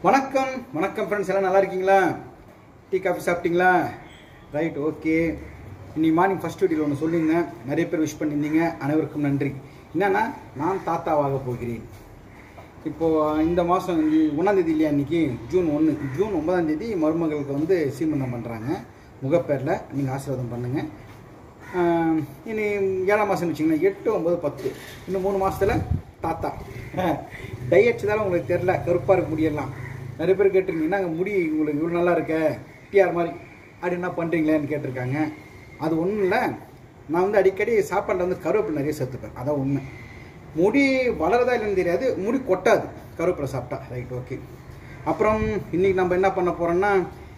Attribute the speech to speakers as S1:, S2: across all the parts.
S1: வணக்கம் வணக்கம் ஃப்ரெண்ட்ஸ் எல்லாம் நல்லா இருக்கீங்களா டீ காஃபி சாப்பிட்டீங்களா ரைட் ஓகே இன்னைக்கு மார்னிங் ஃபர்ஸ்ட் வீடியோவில் ஒன்று சொல்லியிருந்தேன் நிறைய பேர் விஷ் பண்ணியிருந்தீங்க அனைவருக்கும் நன்றி என்னன்னா நான் தாத்தாவாக போகிறேன் இப்போது இந்த மாதம் ஒன்றாந்தேதி இல்லையா இன்னைக்கு ஜூன் ஒன்று ஜூன் ஒன்பதாம் தேதி மருமகளுக்கு வந்து சீமந்தம் பண்ணுறாங்க முகப்பேரில் நீங்கள் ஆசீர்வாதம் பண்ணுங்கள் ஆஹ் இனி ஏழாம் மாதம் வச்சிங்கன்னா எட்டு ஒம்பது பத்து இன்னும் மூணு மாதத்தில் தாத்தா டயட்ஸ் தான் உங்களுக்கு தெரில கருப்பாக இருக்க முடியலாம் நிறைய பேர் கேட்டிருந்தீங்கன்னா அங்கே முடி உங்களுக்கு இவ்வளோ நல்லா இருக்க டிஆர் மாதிரி அப்படி என்ன பண்ணுறீங்களேன்னு கேட்டிருக்காங்க அது ஒன்றும் இல்லை நான் வந்து அடிக்கடி சாப்பாட்டில் வந்து கருவேப்பிலை நிறைய சேர்த்துப்பேன் அதான் உண்மை முடி வளரதா இல்லைன்னு தெரியாது முடி கொட்டாது கருவேப்பிலை சாப்பிட்டா ரைட் ஓகே அப்புறம் இன்றைக்கி நம்ம என்ன பண்ண போகிறோன்னா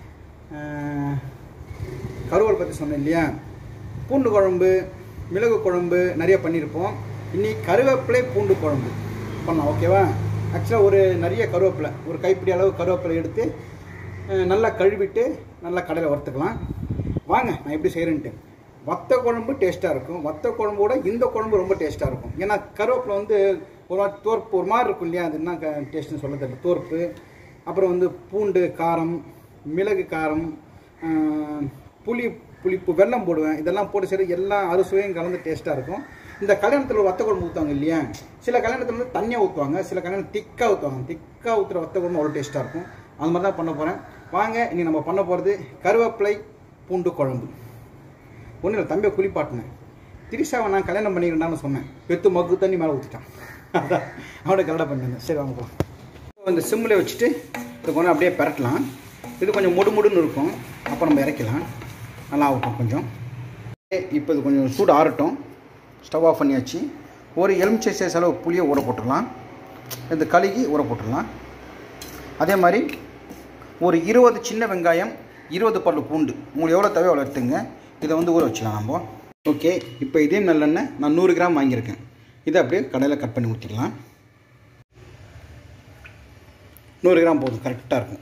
S1: கருவேல் பற்றி சொன்னேன் இல்லையா பூண்டு குழம்பு மிளகு குழம்பு நிறைய பண்ணியிருப்போம் இன்னைக்கு கருவேப்பிலை பூண்டு குழம்பு பண்ணோம் ஓகேவா ஆக்சுவலாக ஒரு நிறைய கருவேப்பிலை ஒரு கைப்பிடி அளவு கருவேப்பிலை எடுத்து அஹ், நல்லா கழுவிட்டு நல்லா கடையில் வறுத்துக்கலாம் வாங்க நான் எப்படி செய்கிறேன்ட்டு வத்த குழம்பு டேஸ்ட்டாக இருக்கும் வத்த குழம்போட இந்த குழம்பு ரொம்ப டேஸ்ட்டாக இருக்கும் ஏன்னா கருவேப்பிலை வந்து ஒரு மாதிரி தோற்பு ஒரு மாதிரி இருக்கும் இல்லையா அது என்ன டேஸ்ட்னு சொல்ல தெரியல தோற்பு அப்புறம் வந்து பூண்டு காரம் மிளகு காரம் ஆஹ், புளி புளிப்பு வெல்லம் போடுவேன் இதெல்லாம் போட்டு சரி எல்லா அறுசுவையும் கலந்து டேஸ்ட்டாக இருக்கும் இந்த கல்யாணத்தில் ஒரு வத்த குழம்பு ஊற்றுவாங்க இல்லையா சில கல்யாணத்தில் வந்து தண்ணியாக ஊற்றுவாங்க சில கல்யாணம் திக்காக ஊற்றுவாங்க திக்காக ஊற்றுற வத்த குழம்பு அவ்வளோ டேஸ்ட்டாக இருக்கும் அது மாதிரி தான் பண்ண போகிறேன் வாங்க இனி நம்ம பண்ண போகிறது கருவேப்பிலை பூண்டு குழம்பு ஒன்றும் இல்லை தம்பியை குளிப்பாட்டினேன் திரிஷாவை நான் கல்யாணம் பண்ணிக்கிறேன்னு சொன்னேன் பெத்து மக்கு தண்ணி மேலே ஊற்றிட்டான் அதான் அவனை கல்யாணம் பண்ணியிருந்தேன் சரி வாங்க போகலாம் இப்போ இந்த சிம்மில் வச்சுட்டு இது கொஞ்சம் அப்படியே பெரட்டலாம் இது கொஞ்சம் முடு முடுன்னு இருக்கும் அப்போ நம்ம இறக்கலாம் நல்லா ஆகட்டும் கொஞ்சம் இப்போ இது கொஞ்சம் சூடு ஆறட்டும் ஸ்டவ் ஆஃப் பண்ணியாச்சு ஒரு எலுமிச்சை சைஸ் அளவு புளியை ஊற போட்டுடலாம் இந்த கழுகி ஊற போட்டுடலாம் அதே மாதிரி ஒரு இருபது சின்ன வெங்காயம் இருபது பல்லு பூண்டு உங்களுக்கு எவ்வளோ தேவையோ அவ்வளோ எடுத்துங்க இதை வந்து ஊற வச்சுக்கலாம் நம்ம ஓகே இப்போ இதே நல்லெண்ணெய் நான் நூறு கிராம் வாங்கியிருக்கேன் இதை அப்படியே கடையில் கட் பண்ணி ஊற்றிக்கலாம் நூறு கிராம் போதும் கரெக்டாக இருக்கும்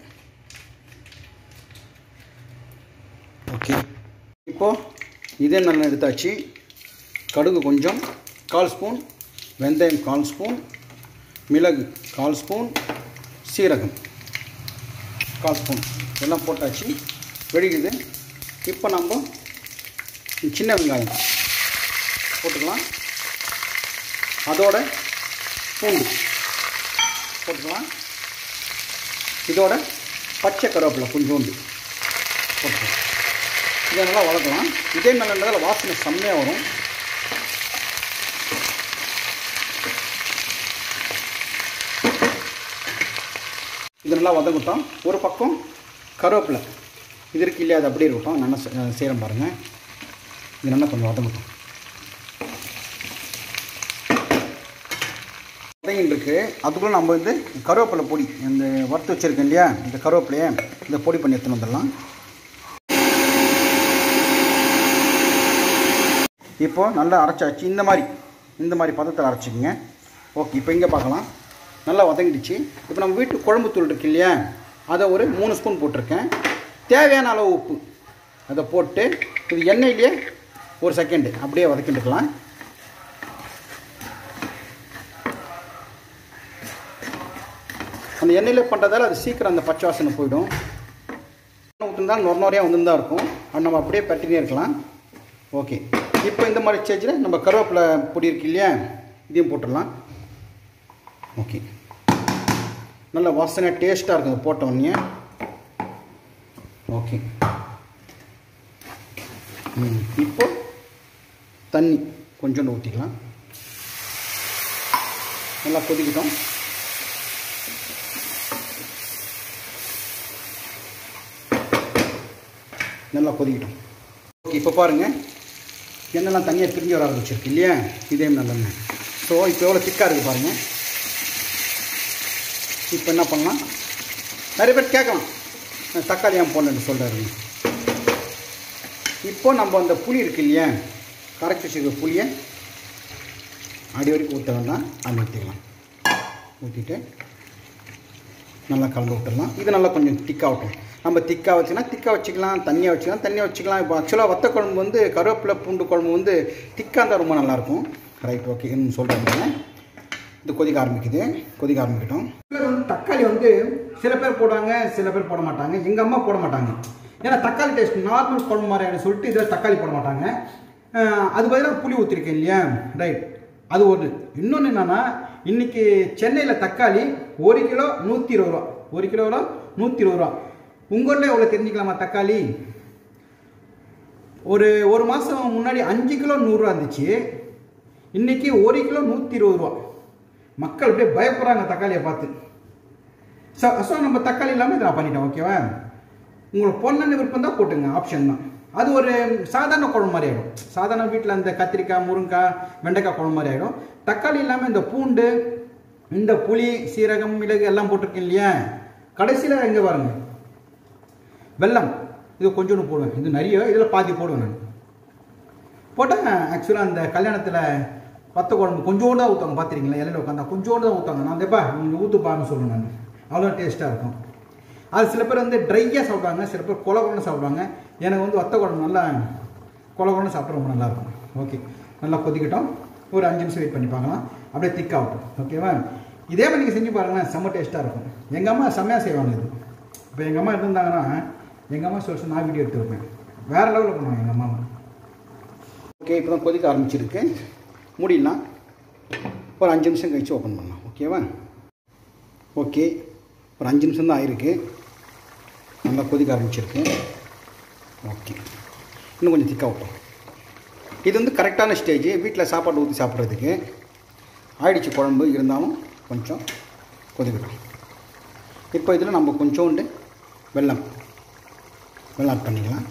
S1: ஓகே இப்போது இதே நல்லெண்ணெய் எடுத்தாச்சு கடுகு கொஞ்சம் கால் ஸ்பூன் வெந்தயம் கால் ஸ்பூன் மிளகு கால் ஸ்பூன் சீரகம் கால் ஸ்பூன் எல்லாம் போட்டாச்சு வெடிக்குது இப்போ நம்ம சின்ன வெங்காயம் போட்டுக்கலாம் அதோட பூண்டு போட்டுக்கலாம் இதோட பச்சை கருவேப்பிலை கொஞ்சோண்டு போட்டுக்கலாம் இதை நல்லா வளர்க்கலாம் இதே நல்லதில் வாசனை செம்மையாக வரும் இது நல்லா வதங்கட்டும் ஒரு பக்கம் கருவேப்பிலை இது இருக்கு இல்லையா அது அப்படியே இருக்கட்டும் நல்லா செ- செய்கிறேன் பாருங்கள் இது நல்லா கொஞ்சம் வதங்கட்டும் வதங்கிட்டு இருக்கு அதுக்குள்ளே நம்ம வந்து கருவேப்பிலை பொடி இந்த வறுத்து வச்சுருக்கேன் இல்லையா இந்த கருவேப்பிலையை இந்த பொடி பண்ணி எடுத்துன்னு வந்துடலாம் இப்போ நல்லா அரைச்சாச்சு இந்த மாதிரி இந்த மாதிரி பதத்தில் அரைச்சிக்கங்க ஓகே இப்போ இங்கே பார்க்கலாம் நல்லா வதங்கிடுச்சு இப்போ நம்ம வீட்டு குழம்பு தூள் இருக்கு இல்லையா அதை ஒரு மூணு ஸ்பூன் போட்டிருக்கேன் தேவையான அளவு உப்பு அதை போட்டு இது எண்ணெயிலேயே ஒரு செகண்டு அப்படியே வதக்கிட்டுக்கலாம் அந்த எண்ணெயில் பண்ணுறதால அது சீக்கிரம் அந்த பச்சை வாசனை போயிடும் ஊற்றுந்தாலும் நொற நொறையாக வந்து தான் இருக்கும் அது நம்ம அப்படியே பட்டினே இருக்கலாம் ஓகே இப்போ இந்த மாதிரி ஸ்டேஜில் நம்ம கருவேப்பிலை பொடி இருக்கு இல்லையா இதையும் போட்டுடலாம் ஓகே நல்ல வாசனையாக டேஸ்ட்டாக இருக்கும் இது போட்ட உடனே ஓகே ம் இப்போ தண்ணி கொஞ்சோண்டு ஊற்றிக்கலாம் நல்லா கொதிக்கிட்டோம் நல்லா கொதிக்கிட்டோம் ஓகே இப்போ பாருங்கள் எண்ணெய்லாம் தனியாக பிரிஞ்சு வர ஆரம்பிச்சிருக்கு இல்லையா இதே நல்லெண்ணெய் ஸோ இப்போ எவ்வளோ திக்காக இருக்குது பாருங்கள் இப்போ என்ன பண்ணலாம் நிறைய பேர் கேட்கலாம் நான் தக்காளி ஏன் போடலன்னு சொல்கிறாரு இப்போ நம்ம அந்த புளி இருக்கு இல்லையா கரைச்சி வச்சுருக்க புளியை அடி வரைக்கும் ஊற்ற வேண்டாம் அது ஊற்றிக்கலாம் ஊற்றிட்டு நல்லா கலந்து விட்டுடலாம் இது நல்லா கொஞ்சம் திக்காகட்டும் நம்ம திக்காக வச்சுக்கலாம் திக்காக வச்சுக்கலாம் தண்ணியாக வச்சுக்கலாம் தண்ணியாக வச்சுக்கலாம் இப்போ ஆக்சுவலாக வத்த குழம்பு வந்து கருவேப்பிலை பூண்டு குழம்பு வந்து திக்காக இருந்தால் ரொம்ப நல்லாயிருக்கும் ரைட் ஓகே சொல்கிறேன் இது கொதிக்க ஆரம்பிக்குது கொதிக்க ஆரம்பிக்கட்டும் சிலர் வந்து தக்காளி வந்து சில பேர் போடுவாங்க சில பேர் போட மாட்டாங்க எங்கள் அம்மா போட மாட்டாங்க ஏன்னா தக்காளி டேஸ்ட் நார்மல் குழம்பு மாதிரி சொல்லிட்டு இதில் தக்காளி போட மாட்டாங்க அஹ் அது பதிலாக புளி ஊற்றிருக்கேன் இல்லையா ரைட் அது ஒன்று இன்னொன்று என்னென்னா இன்றைக்கி சென்னையில் தக்காளி ஒரு கிலோ நூற்றி இருபது ரூபா ஒரு கிலோவில் நூற்றி இருபது ரூபா உங்கள் ஊரில் எவ்வளோ தெரிஞ்சுக்கலாமா தக்காளி ஒரு ஒரு மாதம் முன்னாடி அஞ்சு கிலோ நூறுரூவா இருந்துச்சு இன்னைக்கு ஒரு கிலோ நூற்றி இருபது ரூபா மக்கள் அப்படியே பயப்படுறாங்க தக்காளியை பார்த்து ஸோ ஸோ நம்ம தக்காளி இல்லாமல் இதை நான் பண்ணிட்டேன் ஓகேவா உங்களுக்கு பொண்ணு விருப்பம் தான் போட்டுங்க ஆப்ஷன் தான் அது ஒரு சாதாரண குழம்பு மாதிரி ஆகிடும் சாதாரண வீட்டில் இந்த கத்திரிக்காய் முருங்காய் வெண்டைக்காய் குழம்பு மாதிரி ஆகிடும் தக்காளி இல்லாமல் இந்த பூண்டு இந்த புளி சீரகம் மிளகு எல்லாம் போட்டிருக்கேன் இல்லையா கடைசியில் எங்கே பாருங்க வெல்லம் இது கொஞ்சோண்டு போடுவேன் இது நிறைய இதில் பாதி போடுவேன் நான் போட்டால் ஆக்சுவலாக அந்த கல்யாணத்தில் பத்த குழம்பு கொஞ்சோண்டு தான் ஊற்றுவாங்க பார்த்துருக்கீங்களா இலையில உட்காந்தா கொஞ்சோண்டு தான் ஊற்றுவாங்க நான் அதேப்பா நீங்கள் ஊற்றுப்பான்னு சொல்லுவேன் நான் அவ்வளோ டேஸ்ட்டாக இருக்கும் அது சில பேர் வந்து ட்ரையாக சாப்பிடுவாங்க சில பேர் கொல கொலன்னு சாப்பிடுவாங்க எனக்கு வந்து வத்த குழம்பு நல்லா கொல கொலன்னு சாப்பிட ரொம்ப நல்லாயிருக்கும் ஓகே நல்லா கொதிக்கட்டும் ஒரு அஞ்சு நிமிஷம் வெயிட் பண்ணி பார்க்கலாம் அப்படியே திக்காகட்டும் ஓகேவா இதே மாதிரி நீங்கள் செஞ்சு பாருங்களேன் செம்ம டேஸ்ட்டாக இருக்கும் எங்கள் அம்மா செம்மையாக செய்வாங்க இது இப்போ எங்கள் அம்மா இருந்தாங்கன்னா எங்கள் அம்மா சொல்லி நான் வீடியோ எடுத்து வைப்பேன் வேறு லெவலில் பண்ணுவாங்க எங்கள் அம்மா ஓகே இப்போ தான் கொதிக்க ஆரம்பிச்சிருக்கு மூடிடலாம் ஒரு அஞ்சு நிமிஷம் கழிச்சு ஓப்பன் பண்ணலாம் ஓகேவா ஓகே ஒரு அஞ்சு நிமிஷம் தான் ஆயிருக்கு நல்லா கொதிக்க ஆரம்பிச்சிருக்கு ஓகே இன்னும் கொஞ்சம் திக்காக விட்டோம் இது வந்து கரெக்டான ஸ்டேஜ் வீட்டில் சாப்பாடு ஊற்றி சாப்பிட்றதுக்கு ஆயிடுச்சு குழம்பு இருந்தாலும் கொஞ்சம் கொதிக்கட்டும் இப்போ இதில் நம்ம கொஞ்சோண்டு வெல்லம் வெல்லம் ஆட் பண்ணிக்கலாம்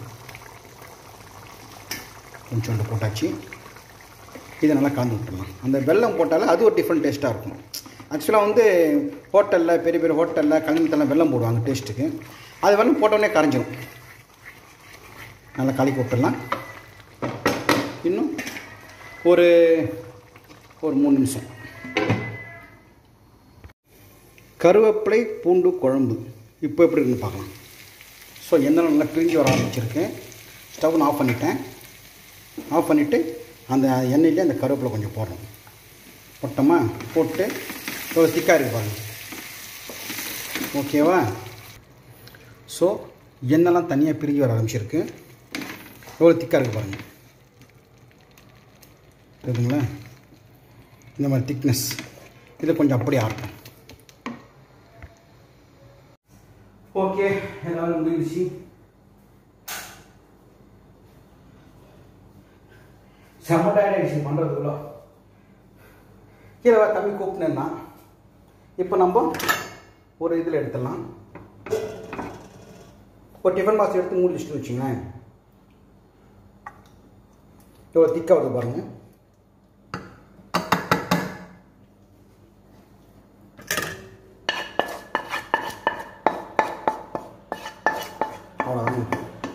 S1: கொஞ்சோண்டு போட்டாச்சு இதை நல்லா கலந்து விட்டுடலாம் அந்த வெல்லம் போட்டாலே அது ஒரு டிஃப்ரெண்ட் டேஸ்ட்டாக இருக்கும் ஆக்சுவலாக வந்து ஹோட்டலில் பெரிய பெரிய ஹோட்டலில் கல்யாணத்தெல்லாம் வெல்லம் போடுவாங்க டேஸ்ட்டுக்கு அது வெல்லம் போட்டோடனே கரைஞ்சிரும் நல்லா கலக்கி விட்டுடலாம் இன்னும் ஒரு ஒரு மூணு நிமிஷம் கருவேப்பிலை பூண்டு குழம்பு இப்போ எப்படி இருக்குன்னு பார்க்கலாம் ஸோ எண்ணெய் நல்லா பிரிஞ்சு வர ஆரம்பிச்சிருக்கேன் ஸ்டவ் நான் ஆஃப் பண்ணிட்டேன் ஆஃப் பண்ணிவிட்டு அந்த எண்ணெயிலே அந்த கருவேப்பிலை கொஞ்சம் போடுறோம் போட்டோமா போட்டு ஒரு திக்காக இருக்கு பாருங்க ஓகேவா ஸோ எண்ணெய்லாம் தனியாக பிரிஞ்சு வர ஆரம்பிச்சிருக்கு எவ்வளோ திக்காக இருக்குது பாருங்கள் இருக்குங்களா இந்த மாதிரி திக்னஸ் இது கொஞ்சம் அப்படியே ஆட்டும் ஓகே எல்லாரும் முடிஞ்சிச்சு செம்ம டயர்ட் ஆகிடுச்சு பண்ணுறதுக்குள்ள கீழே வா தம்பி கூப்பிட்டேன்னா இப்போ நம்ம ஒரு இதில் எடுத்துடலாம் ஒரு டிஃபன் பாக்ஸ் எடுத்து மூடி வச்சுட்டு வச்சுங்களேன் இவ்வளோ திக்காக வருது பாருங்கள் அவ்வளோதாங்க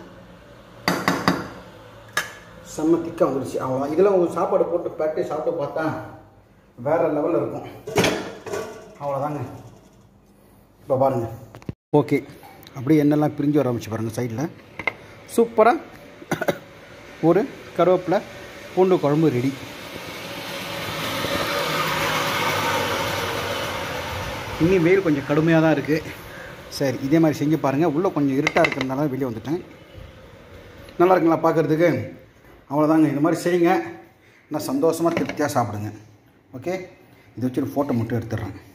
S1: செம்ம திக்காக வந்துருச்சு அவ்வளோ இதில் ஒரு சாப்பாடு போட்டு பேக்கே சாப்பிட்டு பார்த்தா வேறு லெவலில் இருக்கும் அவ்வளோதாங்க இப்போ பாருங்கள் ஓகே அப்படியே எண்ணெய்லாம் பிரிஞ்சு வர ஆரம்பிச்சு பாருங்கள் சைடில் சூப்பராக ஒரு கருவேப்பிலை பூண்டு குழம்பு ரெடி இன்னும் வெயில் கொஞ்சம் கடுமையாக தான் இருக்குது சரி இதே மாதிரி செஞ்சு பாருங்கள் உள்ளே கொஞ்சம் இருட்டாக இருக்கிறதுனால வெளியே வந்துட்டேன் நல்லா இருக்குங்களா பார்க்குறதுக்கு அவ்வளோதாங்க இந்த மாதிரி செய்யுங்க நான் சந்தோஷமாக திருப்தியாக சாப்பிடுங்க ஓகே இதை வச்சு ஒரு ஃபோட்டோ மட்டும் எடுத்துடுறேன்